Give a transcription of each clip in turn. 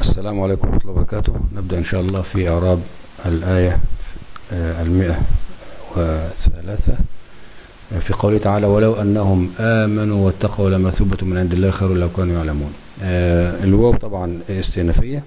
السلام عليكم ورحمة الله وبركاته نبدأ إن شاء الله في إعراب الآية آه، المئة وثلاثة آه، في قوله تعالى ولو أنهم آمنوا واتقوا لمثوبة من عند الله خير لو كانوا يعلمون آه، الواو طبعا استئنافية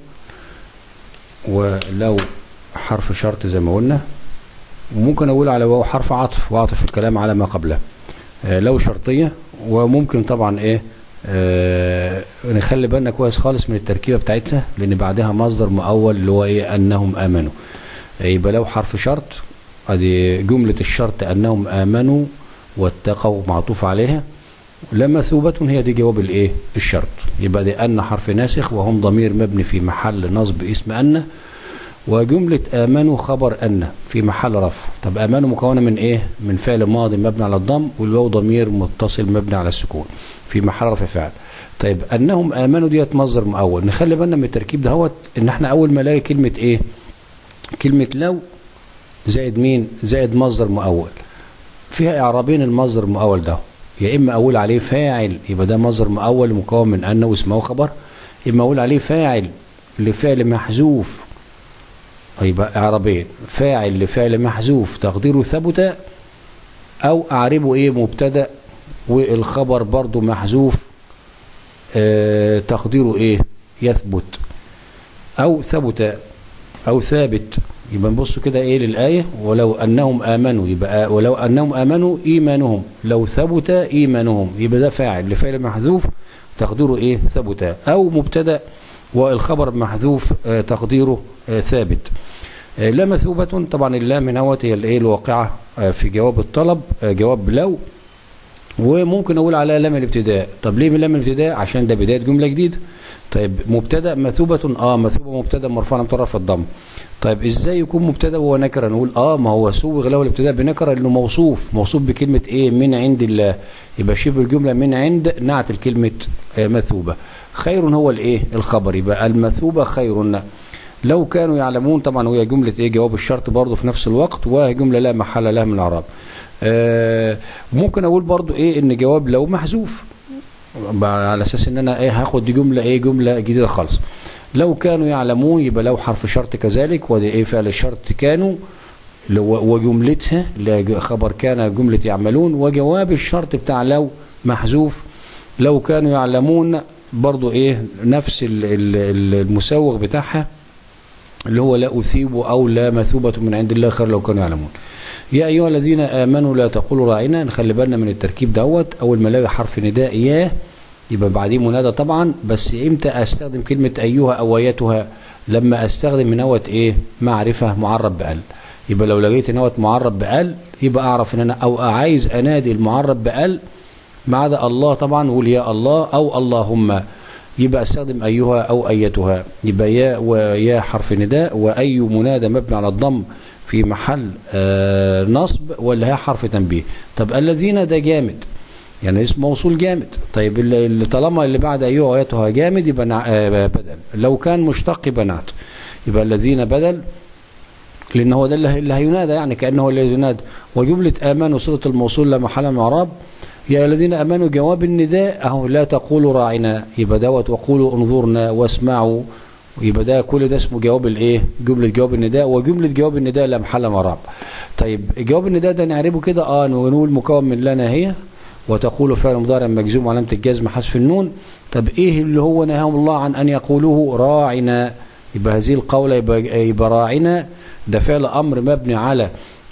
ولو حرف شرط زي ما قلنا وممكن أقول على واو حرف عطف وعطف الكلام على ما قبله آه، لو شرطية وممكن طبعا إيه آه نخلي بالنا كويس خالص من التركيبه بتاعتها لان بعدها مصدر مؤول اللي هو ايه انهم امنوا آه يبقى لو حرف شرط ادي جمله الشرط انهم امنوا واتقوا معطوف عليها لمثوبة هي دي جواب الايه الشرط يبقى دي ان حرف ناسخ وهم ضمير مبني في محل نصب اسم ان وجملة آمنوا خبر أن في محل رفع طب آمنوا مكونة من إيه من فعل ماضي مبني على الضم والواو ضمير متصل مبني على السكون في محل رفع فعل طيب أنهم آمنوا ديت مصدر مؤول نخلي بالنا من التركيب دهوت إن إحنا أول ما نلاقي كلمة إيه كلمة لو زائد مين زائد مصدر مؤول فيها إعرابين المصدر المؤول ده يا إما أقول عليه فاعل يبقى ده مصدر مؤول مكون من أن واسمه خبر إما أقول عليه فاعل لفعل محذوف يبقى اعرابين فاعل لفعل محذوف تقديره ثبت او اعربه ايه مبتدا والخبر برضو محذوف آه تقديره ايه يثبت او ثبت او ثابت يبقى نبص كده ايه للايه ولو انهم امنوا يبقى ولو انهم امنوا ايمانهم لو ثبت ايمانهم يبقى ده فاعل لفعل محذوف تقديره ايه ثبت او مبتدا والخبر محذوف آه تقديره آه ثابت آه لا مثوبة طبعا اللام هنا هي الايه الواقعة في جواب الطلب جواب لو وممكن اقول عليها لام الابتداء طب ليه من لام الابتداء عشان ده بداية جملة جديدة طيب مبتدا مثوبة اه مثوبة مبتدا مرفوع بطرف الضم طيب ازاي يكون مبتدا وهو نكره نقول اه ما هو سوغ له الابتداء بنكره لانه موصوف موصوف بكلمه ايه من عند الله يبقى شبه الجمله من عند نعت الكلمه آه مثوبه خير هو الايه الخبر يبقى المثوبه خير لو كانوا يعلمون طبعا وهي جمله ايه جواب الشرط برضه في نفس الوقت وهي جمله لا محل لها من الاعراب آه ممكن اقول برضه ايه ان جواب لو محذوف على اساس ان انا ايه هاخد دي جمله ايه جمله جديده خالص لو كانوا يعلمون يبقى لو حرف شرط كذلك ودي ايه فعل الشرط كانوا وجملتها خبر كان جمله يعملون وجواب الشرط بتاع لو محذوف لو كانوا يعلمون برضو ايه نفس المسوغ بتاعها اللي هو لا أثيب أو لا مثوبة من عند الله خير لو كانوا يعلمون يا أيها الذين آمنوا لا تقولوا راعنا نخلي بالنا من التركيب دوت أول ما الاقي حرف نداء يا يبقى بعديه منادى طبعا بس امتى استخدم كلمة أيها أو أيتها لما استخدم نوت ايه معرفة معرب بأل يبقى لو لقيت نوت معرب بأل يبقى أعرف ان أنا أو عايز أنادي المعرب بأل ما عدا الله طبعا قول يا الله أو اللهم يبقى استخدم أيها أو أيتها يبقى يا ويا حرف نداء وأي منادى مبني على الضم في محل آه نصب ولا هي حرف تنبيه طب الذين ده جامد يعني اسم موصول جامد طيب اللي طالما اللي بعد أيها وأيتها جامد يبقى آه بدل لو كان مشتق يبقى نعت يبقى الذين بدل لأن هو ده اللي هينادى يعني كأنه اللي ينادى وجملة آمنوا صلة الموصول لا محل من إعراب يا الذين امنوا جواب النداء اهو لا تقولوا راعنا يبقى دوت وقولوا انظرنا واسمعوا يبقى ده كل ده اسمه جواب الايه جمله جواب النداء وجمله جواب النداء لا محل مراب طيب جواب النداء ده نعربه كده اه نقول مكون من لا ناهيه وتقول فعل مضارع مجزوم علامه الجزم حذف النون طب ايه اللي هو نهاهم الله عن ان يقولوه راعنا يبقى هذه القوله يبقى, يبقى راعنا ده فعل امر مبني على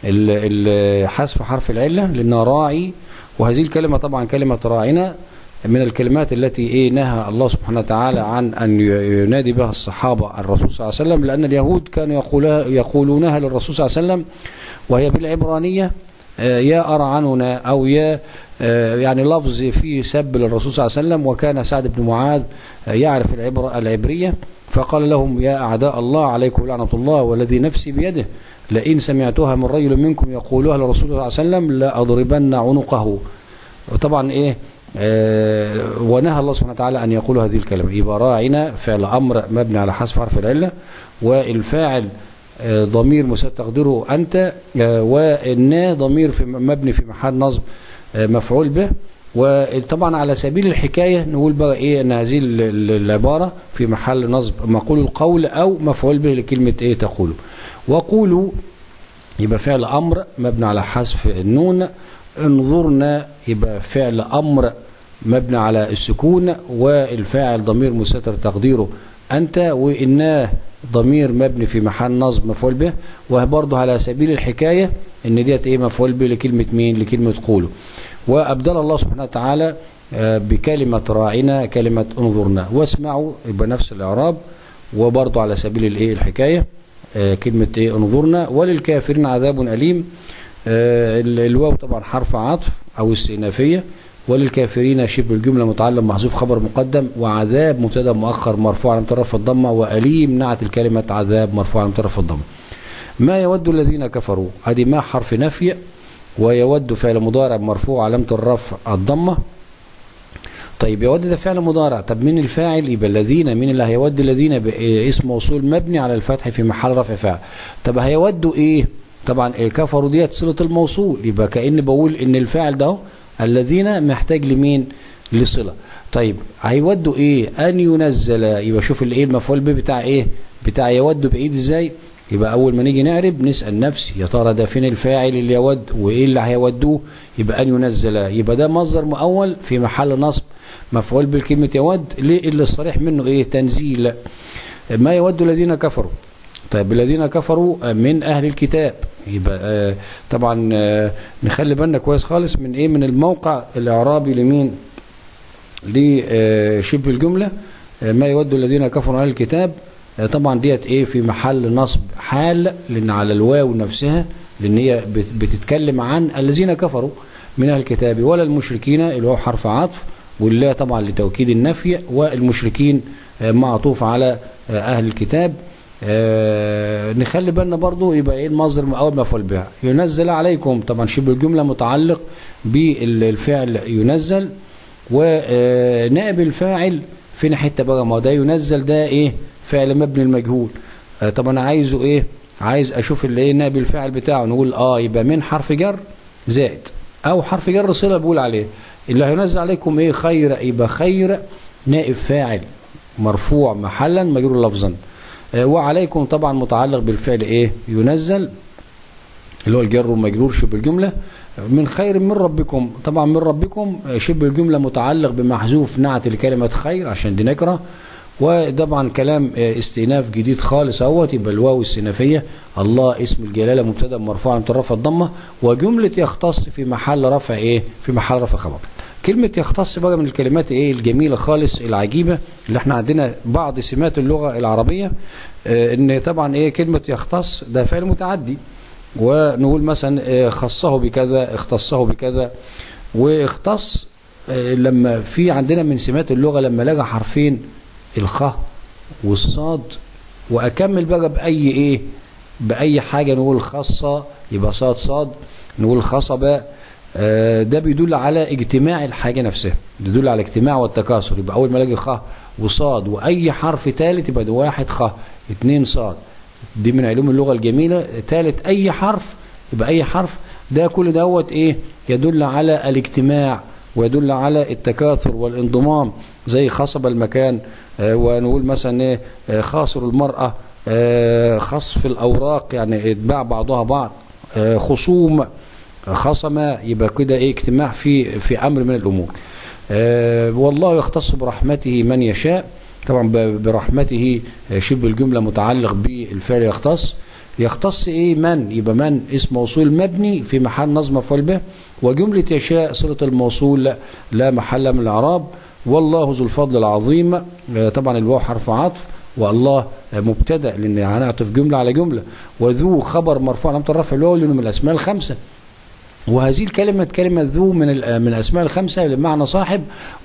حذف حرف العله لانه راعي وهذه الكلمة طبعا كلمة راعنا من الكلمات التي ايه نهى الله سبحانه وتعالى عن أن ينادي بها الصحابة الرسول صلى الله عليه وسلم لأن اليهود كانوا يقولها يقولونها للرسول صلى الله عليه وسلم وهي بالعبرانية يا أرعننا أو يا يعني لفظ فيه سب للرسول صلى الله عليه وسلم وكان سعد بن معاذ يعرف العبر العبرية فقال لهم يا أعداء الله عليكم لعنة الله والذي نفسي بيده لئن سمعتها من رجل منكم يقولها لرسول الله صلى الله عليه وسلم لأضربن عنقه وطبعا ايه آه ونهى الله سبحانه وتعالى أن يقول هذه الكلمة يبقى راعنا فعل أمر مبني على حذف حرف العلة والفاعل آه ضمير مسد تقديره أنت آه والنا ضمير في مبني في محل نصب مفعول به وطبعا على سبيل الحكاية نقول بقى ايه ان هذه ال- ال- العبارة في محل نصب مقول القول او مفعول به لكلمة ايه تقول وقولوا يبقى فعل امر مبني على حذف النون انظرنا يبقى فعل امر مبني على السكون والفاعل ضمير مستتر تقديره انت واناه ضمير مبني في محل نصب مفعول به وبرضه على سبيل الحكايه ان ديت ايه مفعول به لكلمه مين لكلمه قولوا وابدل الله سبحانه وتعالى آه، بكلمه راعنا كلمه انظرنا واسمعوا يبقى نفس الاعراب وبرضه على سبيل الايه الحكايه آه، كلمه ايه انظرنا وللكافرين عذاب اليم آه، ال- الواو طبعا حرف عطف او استئنافيه وللكافرين شبه الجمله متعلم محذوف خبر مقدم وعذاب مبتدا مؤخر مرفوع على طرف الضمه واليم نعت الكلمه عذاب مرفوع على طرف الضمه ما يود الذين كفروا هذه ما حرف نفي ويود فعل مضارع مرفوع علامه الرفع الضمه طيب يود ده فعل مضارع طب مين الفاعل يبقى الذين مين اللي هيود الذين ب- إيه اسم موصول مبني على الفتح في محل رفع فاعل طب هيودوا ايه طبعا الكفروا ديت صله الموصول يبقى كأن بقول ان الفاعل ده الذين محتاج لمين لصله طيب هيودوا ايه ان ينزل يبقى شوف الايه المفعول به بتاع ايه بتاع يود بعيد ازاي يبقى اول ما نيجي نعرب نسال نفسي يا ترى ده فين الفاعل اللي يود وايه اللي هيودوه يبقى ان ينزل يبقى ده مصدر مؤول في محل نصب مفعول بالكلمه يود ليه اللي الصريح منه ايه تنزيل ما يود الذين كفروا طيب الذين كفروا من اهل الكتاب يبقى آه طبعا آه نخلي بالنا كويس خالص من ايه من الموقع الاعرابي لمين لشبه الجمله آه ما يود الذين كفروا من اهل الكتاب آه طبعا ديت ايه في محل نصب حال لان على الواو نفسها لان هي بت- بتتكلم عن الذين كفروا من اهل الكتاب ولا المشركين اللي هو حرف عطف والله طبعا لتوكيد النفي والمشركين آه معطوف على آه اهل الكتاب آه نخلي بالنا برضو يبقى ايه المصدر اول مفعول به ينزل عليكم طبعا شبه الجمله متعلق بالفعل ينزل ونائب الفاعل فين حته بقى ما هو ده ينزل ده ايه فعل مبني المجهول آه طب انا عايزه ايه عايز اشوف اللي ايه نائب الفاعل بتاعه نقول اه يبقى من حرف جر زائد او حرف جر صله بقول عليه اللي هينزل عليكم ايه خير يبقى خير نائب فاعل مرفوع محلا مجرور لفظا آه، وعليكم طبعا متعلق بالفعل ايه ينزل اللي هو الجر والمجرور شبه الجمله من خير من ربكم طبعا من ربكم آه، شبه الجمله متعلق بمحذوف نعت لكلمه خير عشان دي نكره وطبعا كلام آه، استئناف جديد خالص اهوت يبقى الواو استئنافيه الله اسم الجلاله مبتدا مرفوع عن طرف الضمه وجمله يختص في محل رفع ايه في محل رفع خبر كلمة يختص بقى من الكلمات ايه الجميلة خالص العجيبة اللي احنا عندنا بعض سمات اللغة العربية اه ان طبعا ايه كلمة يختص ده فعل متعدي ونقول مثلا اه خصه بكذا اختصه بكذا واختص اه لما في عندنا من سمات اللغة لما لقى حرفين الخاء والصاد واكمل بقى باي ايه باي حاجة نقول خاصة يبقى صاد صاد نقول خصبة آه، ده بيدل على اجتماع الحاجة نفسها بيدل على اجتماع والتكاثر يبقى أول ما الاقي خ وصاد وأي حرف ثالث يبقى ده واحد خ اتنين صاد دي من علوم اللغة الجميلة ثالث أي حرف يبقى أي حرف ده كل دوت إيه يدل على الاجتماع ويدل على التكاثر والانضمام زي خصب المكان آه، ونقول مثلا إيه آه، خاصر المرأة آه، خصف الأوراق يعني اتباع بعضها بعض آه، خصوم خصم يبقى كده ايه اجتماع في في امر من الامور آه والله يختص برحمته من يشاء طبعا ب- برحمته آه، شبه الجمله متعلق بالفعل يختص يختص ايه من يبقى من اسم موصول مبني في محل نصب مفعول به وجمله يشاء صله الموصول لا, لا محل من الاعراب والله ذو الفضل العظيم آه، طبعا الواو حرف عطف والله آه، مبتدا لان هنعطف جمله على جمله وذو خبر مرفوع علامه الرفع اللي هو لانه من الاسماء الخمسه وهذه الكلمة كلمة ذو من ال- من الأسماء الخمسة بمعنى صاحب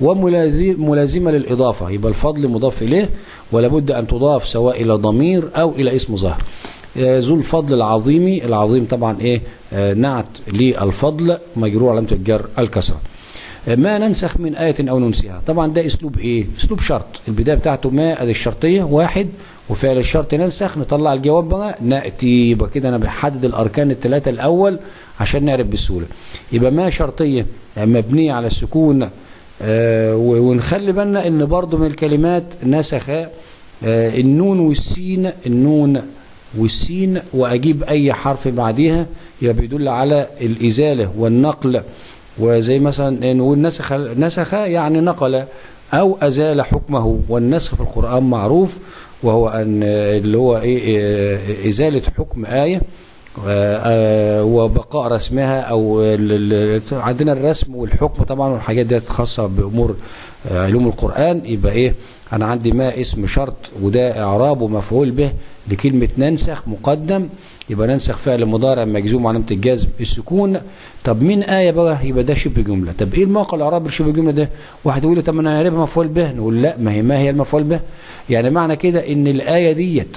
وملازمة للإضافة يبقى الفضل مضاف إليه ولا بد أن تضاف سواء إلى ضمير أو إلى اسم ظاهر آه، ذو الفضل العظيم العظيم طبعا إيه آه، نعت للفضل مجرور علامة الجر الكسرة آه، ما ننسخ من آية أو ننسيها طبعا ده أسلوب إيه أسلوب شرط البداية بتاعته ما ادي الشرطية واحد وفعل الشرط ننسخ نطلع الجواب بقى ناتي يبقى كده انا بحدد الاركان الثلاثه الاول عشان نعرف بسهوله يبقى ما شرطيه مبنيه على السكون آه ونخلي بالنا ان برضو من الكلمات نسخ آه النون والسين النون والسين واجيب اي حرف بعديها يبقى بيدل على الازاله والنقل وزي مثلا نقول نسخ نسخ يعني نقل او ازال حكمه والنسخ في القران معروف وهو ان اللي هو ايه ازاله حكم ايه وبقاء رسمها او عندنا الرسم والحكم طبعا والحاجات دي خاصه بامور علوم القران يبقى ايه انا عندي ما اسم شرط وده اعراب ومفعول به لكلمه ننسخ مقدم يبقى ننسخ فعل مضارع مجزوم علامه الجزم السكون طب مين ايه بقى يبقى ده شبه جمله طب ايه الموقع الاعراب شبه جمله ده واحد يقول لي طب انا هنعربها مفعول به نقول لا ما هي ما هي المفعول به يعني معنى كده ان الايه ديت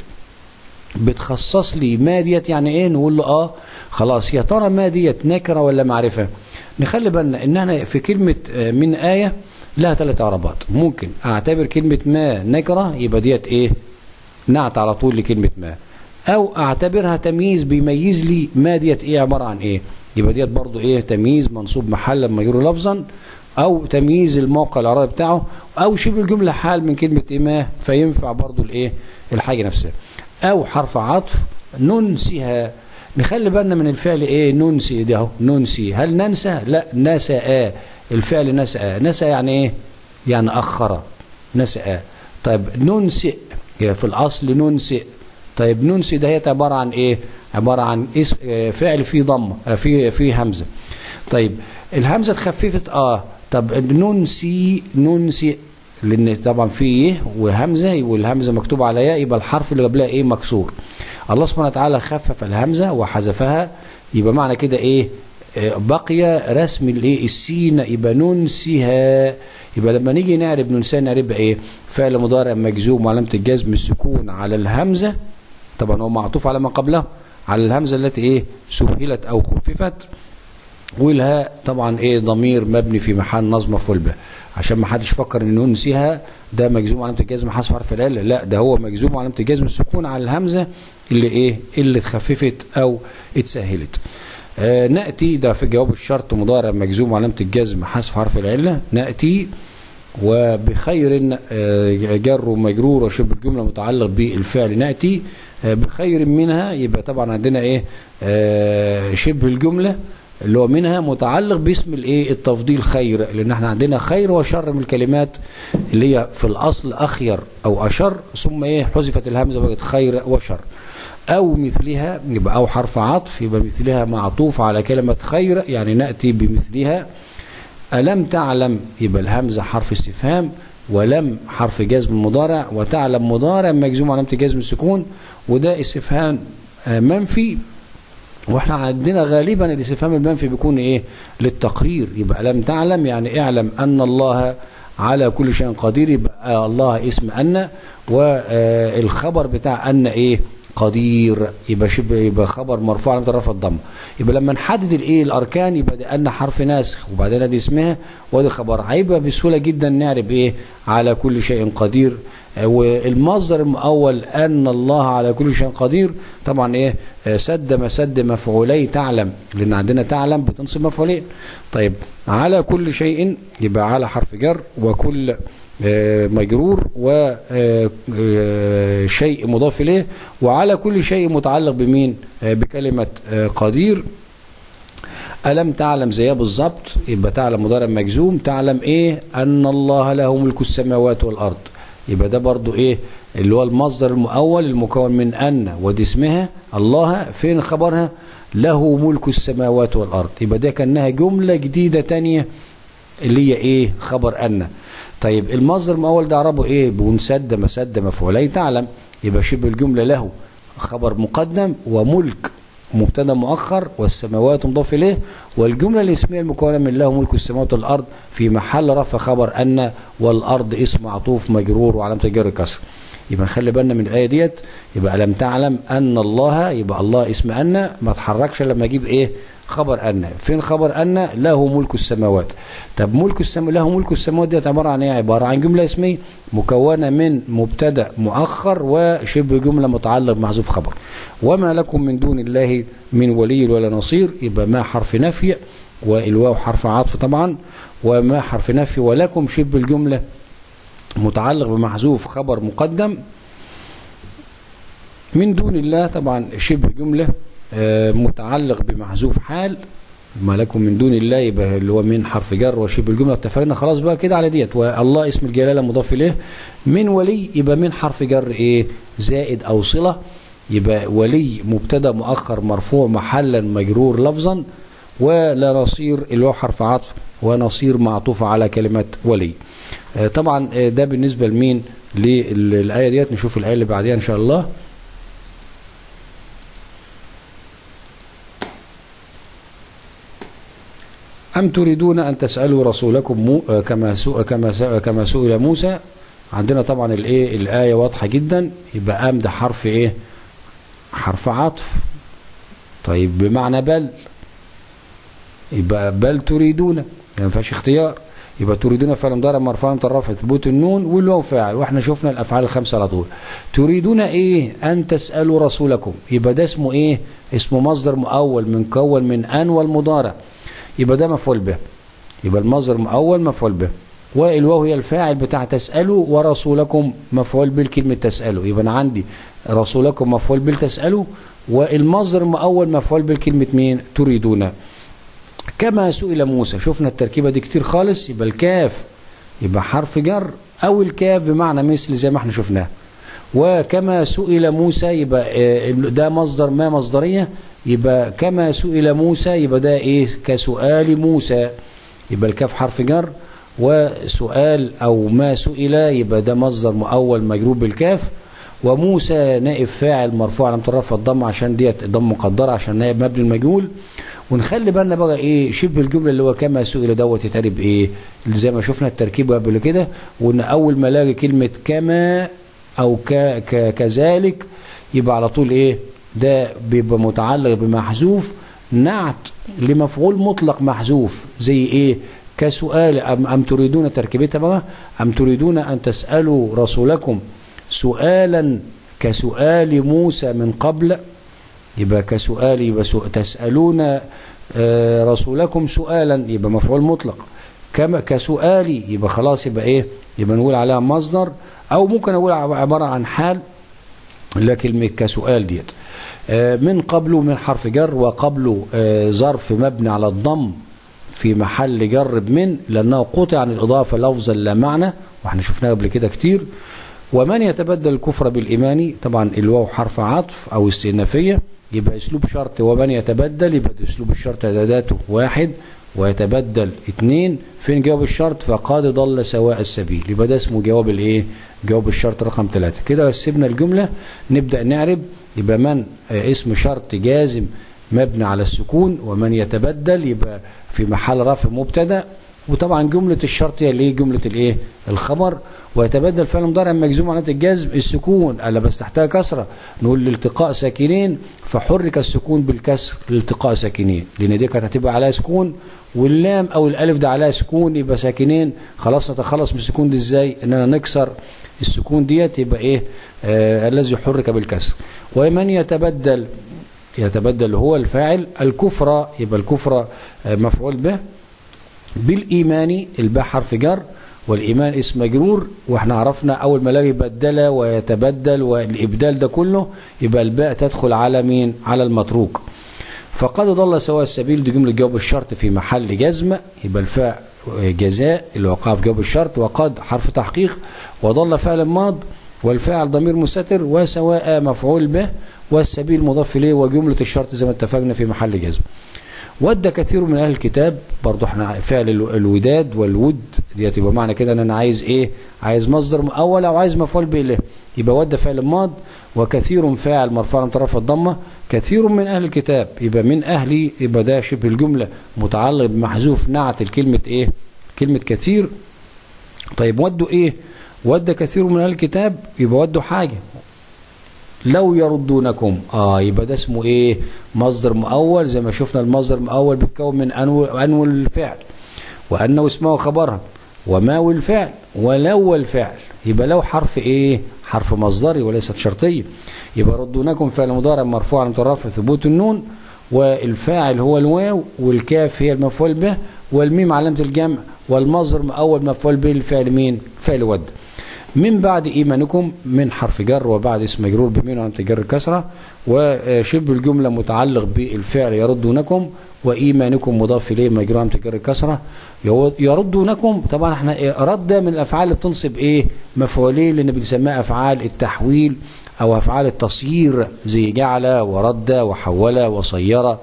بتخصص لي ما ديت يعني ايه نقول له اه خلاص يا ترى ما ديت نكره ولا معرفه نخلي بالنا ان انا في كلمه من ايه لها ثلاث اعرابات ممكن اعتبر كلمه ما نكره يبقى ديت ايه نعت على طول لكلمه ما او اعتبرها تمييز بيميز لي ما ديت ايه عباره عن ايه يبقى ديت برضو ايه تمييز منصوب محلا مجرور لفظا او تمييز الموقع العربي بتاعه او شبه الجمله حال من كلمه إيه ما فينفع برضو الايه الحاجه نفسها او حرف عطف ننسيها نخلي بالنا من الفعل ايه ننسي ده اهو ننسي هل ننسى لا نسى الفعل نسى نسى يعني ايه يعني اخر نسى طيب ننسئ في الاصل ننسئ طيب ننسي ده هي عباره عن ايه عباره عن اسم فعل فيه ضمه فيه فيه همزه طيب الهمزه اتخففت اه طب ننسي ننسي لان طبعا في ايه وهمزه والهمزه مكتوبه على ياء يبقى الحرف اللي قبلها ايه مكسور الله سبحانه وتعالى خفف الهمزه وحذفها يبقى معنى كده ايه بقي رسم الايه السين يبقى ننسيها يبقى لما نيجي نعرب ننسى نعربها ايه فعل مضارع مجزوم وعلامه الجزم السكون على الهمزه طبعا هو معطوف على ما قبله على الهمزه التي ايه سهلت او خففت والهاء طبعا ايه ضمير مبني في محل نصب مفعول به عشان ما حدش يفكر ان ننسيها ده مجزوم علامه الجزم حذف حرف العله لا ده هو مجزوم علامه الجزم السكون على الهمزه اللي ايه اللي اتخففت او اتسهلت آه ناتي ده في جواب الشرط مضارع مجزوم علامه الجزم حذف حرف العله ناتي وبخير آه جر ومجرور وشبه الجمله متعلق بالفعل ناتي آه بخير منها يبقى طبعا عندنا ايه شبه الجمله اللي هو منها متعلق باسم الايه التفضيل خير لان احنا عندنا خير وشر من الكلمات اللي هي في الاصل اخير او اشر ثم ايه حذفت الهمزه بقت خير وشر او مثلها يبقى او حرف عطف يبقى مثلها معطوف على كلمه خير يعني ناتي بمثلها الم تعلم يبقى الهمزه حرف استفهام ولم حرف جزم مضارع وتعلم مضارع مجزوم علامه جزم السكون وده استفهام منفي واحنا عندنا غالبا الاستفهام المنفي بيكون ايه للتقرير يبقى لم تعلم يعني اعلم ان الله على كل شيء قدير يبقى الله اسم ان والخبر بتاع ان ايه قدير يبقى شبه يبقى خبر مرفوع على رفع الضم يبقى لما نحدد الايه الاركان يبقى ده ان حرف ناسخ وبعدين ادي اسمها وادي خبر هيبقى بسهوله جدا نعرف ايه على كل شيء قدير والمصدر المؤول ان الله على كل شيء قدير طبعا ايه سد مسد مفعولي تعلم لان عندنا تعلم بتنصب مفعولين طيب على كل شيء يبقى على حرف جر وكل مجرور وشيء مضاف اليه وعلى كل شيء متعلق بمين بكلمه قدير ألم تعلم زيها بالظبط يبقى تعلم مضارع مجزوم تعلم ايه ان الله له ملك السماوات والارض يبقى ده برضو ايه اللي هو المصدر المؤول المكون من ان ودي اسمها الله فين خبرها له ملك السماوات والارض يبقى ده كانها جمله جديده تانية اللي هي ايه خبر ان طيب المصدر المؤول ده عربه ايه بنسد مسد مفعولي تعلم يبقى شبه الجمله له خبر مقدم وملك مبتدا مؤخر والسماوات مضاف اليه والجمله الاسميه المكونه من له ملك السماوات والارض في محل رفع خبر ان والارض اسم معطوف مجرور وعلامه الجر كسر يبقى نخلي بالنا من الايه ديت يبقى لم تعلم ان الله يبقى الله اسم ان ما اتحركش لما اجيب ايه خبر ان فين خبر ان له ملك السماوات طب ملك السماء له ملك السماوات ديت عباره عن ايه عباره عن جمله اسميه مكونه من مبتدا مؤخر وشبه جمله متعلق بمحذوف خبر وما لكم من دون الله من ولي ولا نصير يبقى ما حرف نفي والواو حرف عطف طبعا وما حرف نفي ولكم شبه الجمله متعلق بمحذوف خبر مقدم من دون الله طبعا شبه جمله آه، متعلق بمحذوف حال ما لكم من دون الله يبقى اللي هو من حرف جر وشبه الجمله اتفقنا خلاص بقى كده على ديت والله اسم الجلاله مضاف اليه من ولي يبقى من حرف جر ايه زائد او صله يبقى ولي مبتدا مؤخر مرفوع محلا مجرور لفظا ولا نصير اللي هو حرف عطف ونصير معطوف على كلمه ولي آه، طبعا آه، ده بالنسبه لمين للايه ديت نشوف الايه اللي بعديها ان شاء الله أم تريدون أن تسألوا رسولكم مو آه، كما سو كما س- كما سئل موسى عندنا طبعا الايه الآية واضحة جدا يبقى أم ده حرف إيه حرف عطف طيب بمعنى بل يبقى بل تريدون يعني ما فيهاش اختيار يبقى تريدون فعل مضارع مرفوع مترفع ثبوت النون والواو فاعل واحنا شفنا الافعال الخمسه على طول تريدون ايه ان تسالوا رسولكم يبقى ده اسمه ايه اسمه مصدر مؤول مكون من ان والمضارع يبقى ده مفعول به يبقى المصدر مؤول مفعول به والواو هي الفاعل بتاع تسالوا ورسولكم مفعول به كلمه تسالوا يبقى انا عندي رسولكم مفعول به تسالوا والمصدر مؤول مفعول به كلمه مين تريدون كما سئل موسى شفنا التركيبة دي كتير خالص يبقى الكاف يبقى حرف جر أو الكاف بمعنى مثل زي ما احنا شفناه وكما سئل موسى يبقى آه، ده مصدر ما مصدرية يبقى كما سئل موسى يبقى ده ايه كسؤال موسى يبقى الكاف حرف جر وسؤال أو ما سئل يبقى ده مصدر مؤول مجرور بالكاف وموسى نائب فاعل مرفوع على رفع الضم عشان ديت ضم مقدره عشان نائب مبني المجهول ونخلي بالنا بقى ايه شبه الجمله اللي هو كما سئل دوت يتعرب ايه اللي زي ما شفنا التركيب قبل كده وان اول ما الاقي كلمه كما او ك ك كذلك يبقى على طول ايه ده بيبقى متعلق بمحذوف نعت لمفعول مطلق محذوف زي ايه كسؤال أم, أم تريدون تركيبتها بقى أم تريدون أن تسألوا رسولكم سؤالا كسؤال موسى من قبل يبقى كسؤال يبقى سؤ- تسألون آه، رسولكم سؤالا يبقى مفعول مطلق كما كسؤالي يبقى خلاص يبقى ايه يبقى نقول عليها مصدر او ممكن اقول عب- عبارة عن حال لا كلمة كسؤال ديت آه، من قبله من حرف جر وقبله آه، ظرف مبني على الضم في محل جر بمن لأنه قطع عن الإضافة لفظا لا معنى واحنا شفناها قبل كده كتير ومن يتبدل الكفر بالإيمان طبعا الواو حرف عطف أو استئنافية يبقى أسلوب شرط ومن يتبدل يبقى أسلوب الشرط إعداداته واحد ويتبدل اثنين فين جواب الشرط فقد ضل سواء السبيل يبقى ده اسمه جواب الايه جواب الشرط رقم ثلاثة كده سيبنا الجملة نبدأ نعرب يبقى من آه، اسم شرط جازم مبني على السكون ومن يتبدل يبقى في محل رفع مبتدا وطبعا جملة الشرط هي اللي هي جملة الايه الخبر ويتبدل فعل مضارع مجزوم علامة الجزم السكون الا بس تحتها كسرة نقول لالتقاء ساكنين فحرك السكون بالكسر لالتقاء ساكنين لان دي كانت هتبقى عليها سكون واللام او الالف ده عليها سكون يبقى ساكنين خلاص نتخلص من السكون دي ازاي اننا نكسر السكون ديت يبقى ايه آه الذي حرك بالكسر ومن يتبدل يتبدل هو الفاعل الكفر يبقى الكفر آه، مفعول به بالإيمان الباء حرف جر والإيمان اسم مجرور واحنا عرفنا أول ما الاقي بدل ويتبدل والإبدال ده كله يبقى الباء تدخل على مين على المتروك فقد ضل سواء السبيل دي جملة جواب الشرط في محل جزم يبقى الفاء جزاء اللي وقع في جواب الشرط وقد حرف تحقيق وضل فعل ماض والفاعل ضمير مستتر وسواء مفعول به والسبيل مضاف اليه وجملة الشرط زي ما اتفقنا في محل جزم ود كثير من اهل الكتاب برضو احنا فعل ال- الوداد والود ديت يبقى معنى كده ان انا عايز ايه عايز مصدر مؤول او عايز مفعول به له يبقى ود فعل ماض وكثير فاعل مرفوع من طرف الضمه كثير من اهل الكتاب يبقى من اهلي يبقى ده شبه الجمله متعلق بمحذوف نعت الكلمه ايه كلمه كثير طيب ودوا ايه ود كثير من اهل الكتاب يبقى ودوا حاجه لو يردونكم اه يبقى ده اسمه ايه مصدر مؤول زي ما شفنا المصدر المؤول بيتكون من انو انو الفعل وانه اسمه خبرها وما والفعل ولو والفعل يبقى لو حرف ايه حرف مصدري وليست شرطيه يبقى ردونكم فعل مضارع مرفوع على مترفع ثبوت النون والفاعل هو الواو والكاف هي المفعول به والميم علامه الجمع والمصدر مؤول مفعول به الفعل مين فعل ود من بعد إيمانكم من حرف جر وبعد اسم مجرور بمين وعلامة الجر الكسرة وشبه الجملة متعلق بالفعل يردونكم وإيمانكم مضاف إليه مجرور علامة الجر الكسرة يردونكم طبعا احنا رد من الأفعال اللي بتنصب إيه مفعولين لأن بنسميها أفعال التحويل أو أفعال التصيير زي جعل ورد وحول وصير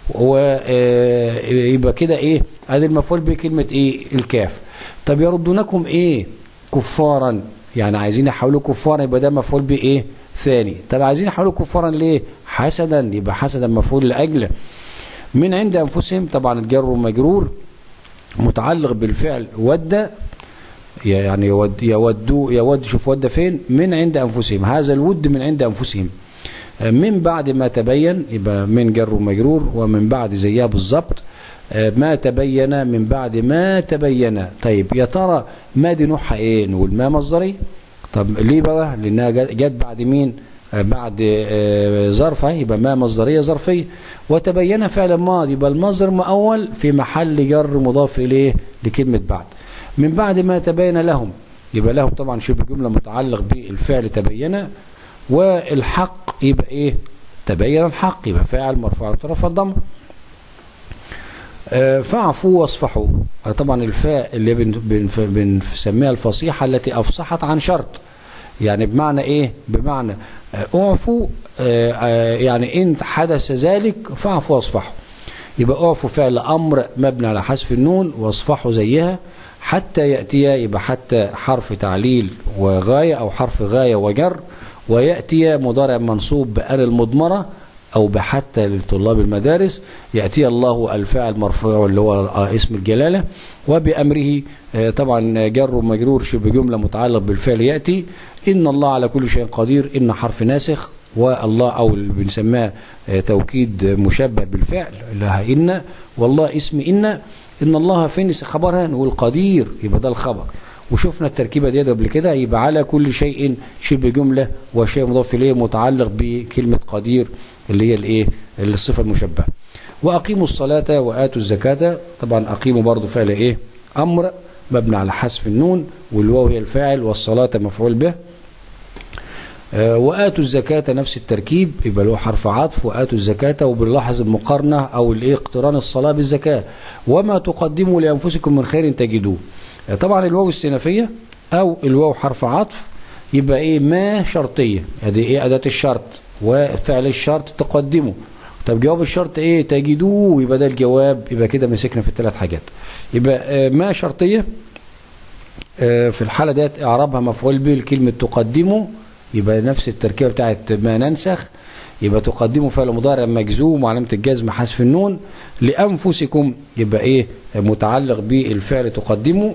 ويبقى كده إيه هذا المفعول بكلمة إيه الكاف طب يردونكم إيه كفارا يعني عايزين يحولوا كفارا يبقى ده مفعول به ايه ثاني طب عايزين يحولوا كفارا ليه حسدا يبقى حسدا مفعول لاجله من عند انفسهم طبعا الجر والمجرور متعلق بالفعل ود يعني يود يودوا يود شوف ود فين من عند انفسهم هذا الود من عند انفسهم من بعد ما تبين يبقى من جر ومجرور ومن بعد زيها بالظبط ما تبين من بعد ما تبين طيب يا ترى ما دي نوعها ايه نقول ما مصدري طب ليه بقى لانها جت بعد مين بعد ظرفة يبقى ما مصدرية ظرفية وتبين فعل ماضي يبقى المصدر مؤول في محل جر مضاف إليه لكلمة بعد من بعد ما تبين لهم يبقى لهم طبعا شبه جملة متعلق بالفعل تبين والحق يبقى ايه تبين الحق يبقى فاعل مرفوع طرف الضمه فاعفوا واصفحوا طبعا الفاء اللي بنسميها الفصيحة التي أفصحت عن شرط يعني بمعنى ايه بمعنى اعفوا يعني ان حدث ذلك فاعفوا واصفحوا يبقى اعفوا فعل امر مبني على حذف النون واصفحوا زيها حتى ياتي يبقى حتى حرف تعليل وغايه او حرف غايه وجر وياتي مضارع منصوب بأل المضمره أو بحتى لطلاب المدارس يأتي الله الفاعل مرفوع اللي هو اسم الجلالة وبأمره طبعا جر ومجرور شبه جملة متعلق بالفعل يأتي إن الله على كل شيء قدير إن حرف ناسخ والله أو اللي بنسماه توكيد مشبه بالفعل لها إن والله اسم إن إن الله فين خبرها نقول قدير يبقى ده الخبر وشفنا التركيبة دي قبل كده يبقى على كل شيء شبه جملة وشيء مضاف إليه متعلق بكلمة قدير اللي هي الايه الصفة المشبهة وأقيموا الصلاة وآتوا الزكاة طبعا أقيموا برضو فعل إيه أمر مبني على حذف النون والواو هي الفاعل والصلاة مفعول به آه وآتوا الزكاة نفس التركيب يبقى له حرف عطف وآتوا الزكاة وبنلاحظ المقارنة أو الإيه اقتران الصلاة بالزكاة وما تقدموا لأنفسكم من خير تجدوه آه طبعا الواو السينفية أو الواو حرف عطف يبقى إيه ما شرطية هذه إيه أداة الشرط وفعل الشرط تقدمه طب جواب الشرط ايه تجدوه يبقى ده الجواب يبقى كده مسكنا في الثلاث حاجات يبقى ما شرطية في الحالة ديت اعرابها مفعول به الكلمة تقدمه يبقى نفس التركيبة بتاعت ما ننسخ يبقى تقدموا فعل مضارع مجزوم وعلامة الجزم حذف النون لأنفسكم يبقى ايه متعلق بالفعل تقدموا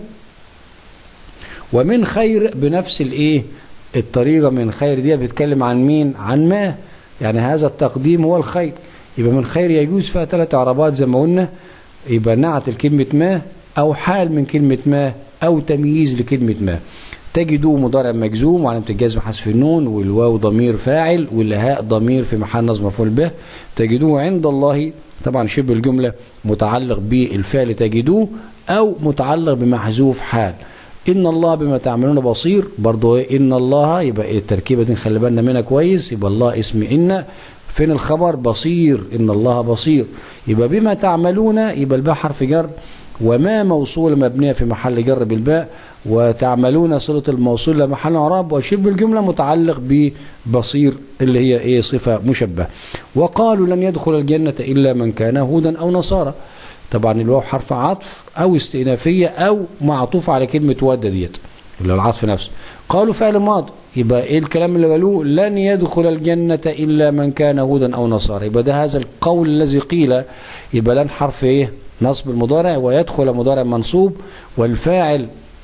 ومن خير بنفس الايه الطريقة من خير دي بتتكلم عن مين عن ما يعني هذا التقديم هو الخير يبقى من خير يجوز فيها ثلاث اعرابات زي ما قلنا يبقى نعت الكلمة ما او حال من كلمة ما او تمييز لكلمة ما تجدوا مضارع مجزوم وعلامة الجزم حذف النون والواو ضمير فاعل والهاء ضمير في محل نصب مفعول به تجدوه عند الله طبعا شبه الجملة متعلق بالفعل تجدوه او متعلق بمحذوف حال ان الله بما تعملون بصير برضه ان الله يبقى التركيبه دي نخلي بالنا منها كويس يبقى الله اسم ان فين الخبر بصير ان الله بصير يبقى بما تعملون يبقى الباء حرف جر وما موصول مبنيه في محل جر بالباء وتعملون صله الموصول لمحل اعراب وشبه الجمله متعلق ببصير اللي هي ايه صفه مشبهه وقالوا لن يدخل الجنه الا من كان هودا او نصارى طبعا الواو حرف عطف او استئنافيه او معطوفه على كلمه ود ديت اللي هو العطف نفسه قالوا فعل ماض يبقى ايه الكلام اللي قالوه لن يدخل الجنه الا من كان هودا او نصارى يبقى ده هذا القول الذي قيل يبقى لن حرف ايه نصب المضارع ويدخل مضارع منصوب والفاعل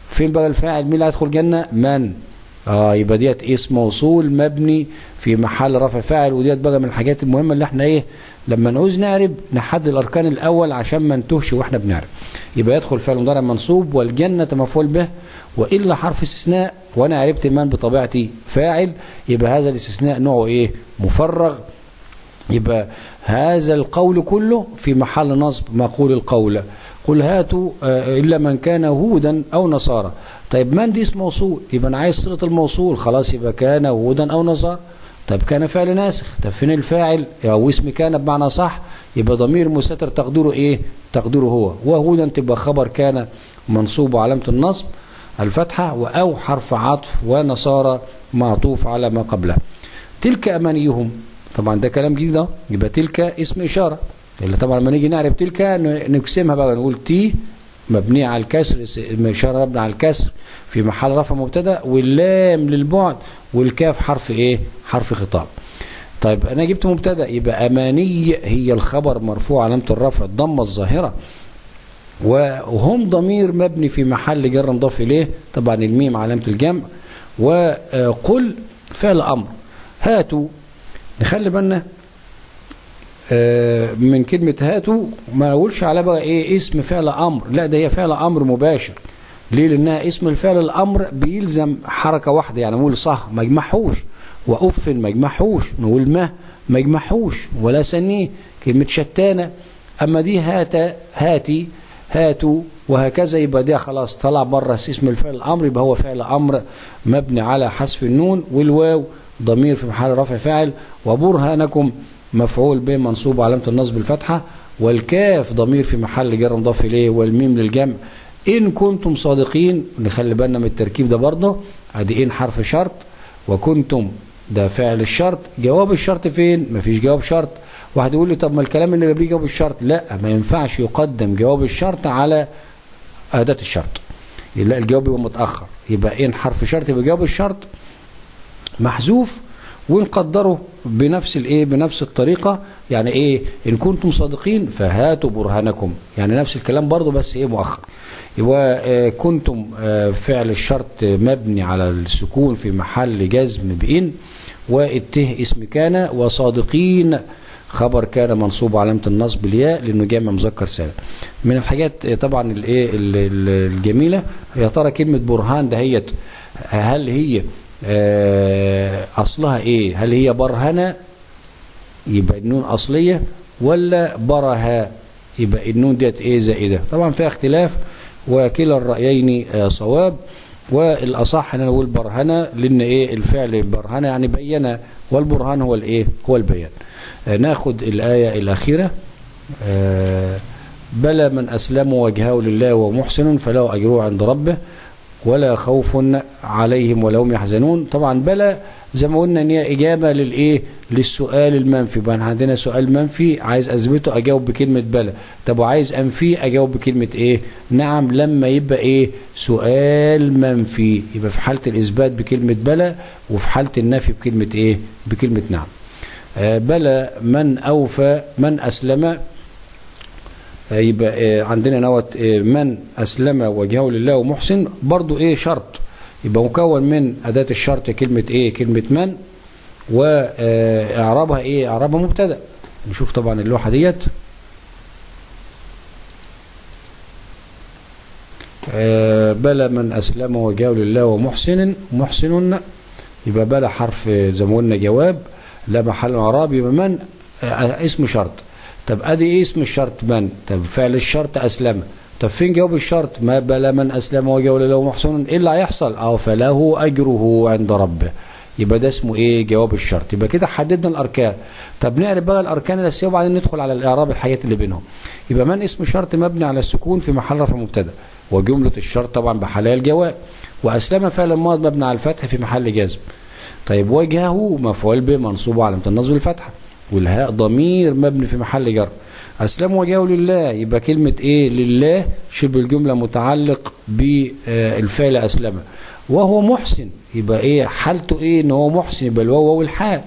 فين بقى الفاعل مين اللي هيدخل جنة من اه يبقى ديت اسم موصول مبني في محل رفع فاعل وديت بقى من الحاجات المهمه اللي احنا ايه لما نعوز نعرب نحدد الاركان الاول عشان ما نتوهش واحنا بنعرب يبقى يدخل فعل مضارع منصوب والجنه مفعول به والا حرف استثناء وانا عرفت من بطبيعتي فاعل يبقى هذا الاستثناء نوعه ايه مفرغ يبقى هذا القول كله في محل نصب مقول القول قل هاتوا إلا من كان هودا أو نصارى طيب من دي اسم موصول يبقى أنا عايز صلة الموصول خلاص يبقى كان هودا أو نصارى طيب كان فعل ناسخ طب فين الفاعل أو اسم كان بمعنى صح يبقى ضمير مستتر تقديره إيه تقديره هو وهودا تبقى خبر كان منصوب علامة النصب الفتحة وأو حرف عطف ونصارى معطوف على ما قبله تلك أمانيهم طبعا ده كلام جديد ده يبقى تلك اسم إشارة اللي طبعا لما نيجي نعرف تلك نقسمها بقى نقول تي مبنية على الكسر إشارة مبنية على الكسر في محل رفع مبتدا واللام للبعد والكاف حرف ايه حرف خطاب طيب انا جبت مبتدا يبقى اماني هي الخبر مرفوع علامه الرفع الضمه الظاهره وهم ضمير مبني في محل جر مضاف اليه طبعا الميم علامه الجمع وقل فعل امر هاتوا نخلي بالنا من كلمة هاتوا ما اقولش على بقى ايه اسم فعل امر لا ده هي فعل امر مباشر ليه لانها اسم الفعل الامر بيلزم حركة واحدة يعني نقول صح ما يجمعهوش واف ما يجمعهوش نقول ما ما يجمعهوش ولا سنيه كلمة شتانة اما دي هات هاتي هاتوا وهكذا يبقى ده خلاص طلع بره اسم الفعل الامر يبقى هو فعل امر مبني على حذف النون والواو ضمير في محل رفع فاعل وبرهانكم مفعول به منصوب علامة النصب الفتحة والكاف ضمير في محل جر مضاف إليه والميم للجمع إن كنتم صادقين نخلي بالنا من التركيب ده برضه أدي إن حرف شرط وكنتم ده فعل الشرط جواب الشرط فين مفيش جواب شرط واحد يقول لي طب ما الكلام اللي قبليه جواب الشرط لا ما ينفعش يقدم جواب الشرط على أداة الشرط لا الجواب يبقى متأخر يبقى إن حرف شرط يبقى جواب الشرط محذوف ونقدره بنفس الايه بنفس الطريقه يعني ايه ان كنتم صادقين فهاتوا برهانكم يعني نفس الكلام برضه بس ايه مؤخر يبقى آه كنتم آه فعل الشرط مبني على السكون في محل جزم بإن والته اسم كان وصادقين خبر كان منصوب علامه النصب الياء لانه جامع مذكر سالم من الحاجات طبعا الايه الجميله يا ترى كلمه برهان دهيت هل هي أصلها إيه هل هي برهنة يبقى النون أصلية ولا برها يبقى النون ديت إيه زائدة طبعا فيها اختلاف وكلا الرأيين صواب والأصح أن نقول برهنة لأن إيه الفعل برهنة يعني بين والبرهان هو الإيه هو البيان ناخد الآية الأخيرة بلى من أسلم وجهه لله ومحسن فله أجره عند ربه ولا خوف عليهم ولا هم يحزنون طبعا بلى زي ما قلنا ان هي اجابه للايه للسؤال المنفي يبقى عندنا سؤال منفي عايز اثبته اجاوب بكلمه بلى طب وعايز انفيه اجاوب بكلمه ايه نعم لما يبقى ايه سؤال منفي يبقى في حاله الاثبات بكلمه بلى وفي حاله النفي بكلمه ايه بكلمه نعم آه بلى من اوفى من اسلم يبقى عندنا نوت من أسلم وجهه لله ومحسن برضو إيه شرط يبقى مكون من أداة الشرط كلمة إيه كلمة من وإعرابها إيه إعرابها مبتدأ نشوف طبعا اللوحة ديت بلى من أسلم وجهه لله ومحسن محسن يبقى بلى حرف زي ما قلنا جواب لا محل إعراب يبقى من اسم شرط طب ادي ايه اسم الشرط من طب فعل الشرط اسلم طب فين جواب الشرط ما بلا من اسلم وجهه لله محسن ايه اللي هيحصل اه فله اجره عند ربه يبقى ده اسمه ايه جواب الشرط يبقى كده حددنا الاركان طب نعرف بقى الاركان الاساسيه وبعدين ندخل على الاعراب الحاجات اللي بينهم يبقى من اسم شرط مبني على السكون في محل رفع مبتدا وجمله الشرط طبعا بحلال الجواب واسلم فعل الماضي مبني على الفتح في محل جزم طيب وجهه مفعول به منصوب علامه النصب الفتحه والهاء ضمير مبني في محل جر أسلم وجهه لله يبقى كلمة إيه لله شبه الجملة متعلق بالفعل أسلم وهو محسن يبقى إيه حالته إيه إن هو محسن يبقى الواو والحال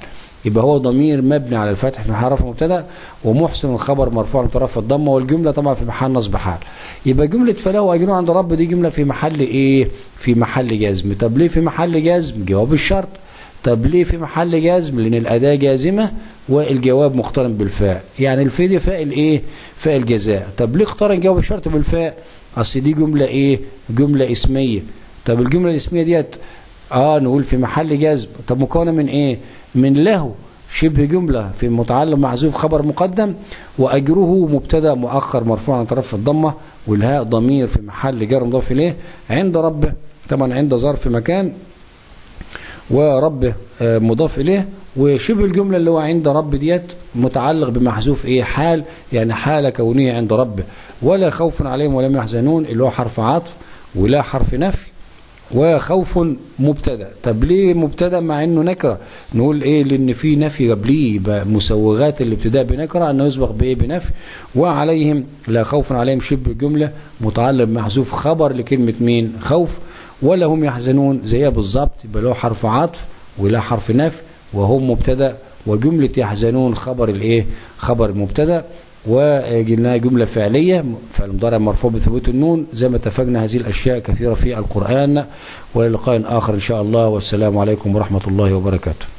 يبقى هو ضمير مبني على الفتح في محل رفع مبتدا ومحسن خبر مرفوع مترفع الضمه والجمله طبعا في محل نصب حال يبقى جمله فلا واجرون عند رب دي جمله في محل ايه في محل جزم طب ليه في محل جزم جواب الشرط طب ليه في محل جزم لان الاداه جازمه والجواب مقترن بالفاء يعني الفاء دي فاء الايه فاء الجزاء طب ليه اقترن جواب الشرط بالفاء اصل دي جمله ايه جمله اسميه طب الجمله الاسميه ديت اه نقول في محل جزم طب مكونه من ايه من له شبه جملة في متعلم محذوف خبر مقدم وأجره مبتدا مؤخر مرفوع عن طرف الضمة والهاء ضمير في محل جر مضاف إليه عند ربه طبعا عند ظرف مكان ورب مضاف إليه وشبه الجملة اللي هو عند رب ديت متعلق بمحذوف إيه حال يعني حالة كونية عند ربه ولا خوف عليهم ولا يحزنون اللي هو حرف عطف ولا حرف نفي وخوف مبتدا طب ليه مبتدا مع انه نكره نقول ايه لان في نفي قبليه يبقى مسوغات الابتداء بنكره انه يسبق بايه بنفي وعليهم لا خوف عليهم شبه جمله متعلق بمحذوف خبر لكلمه مين خوف ولا هم يحزنون زيها بالظبط يبقى له حرف عطف ولا حرف نفي وهم مبتدا وجمله يحزنون خبر الايه خبر المبتدا وقلنا جملة فعلية فعل مضارع مرفوع بثبوت النون زي ما اتفقنا هذه الأشياء كثيرة في القرآن ولقاء آخر إن شاء الله والسلام عليكم ورحمة الله وبركاته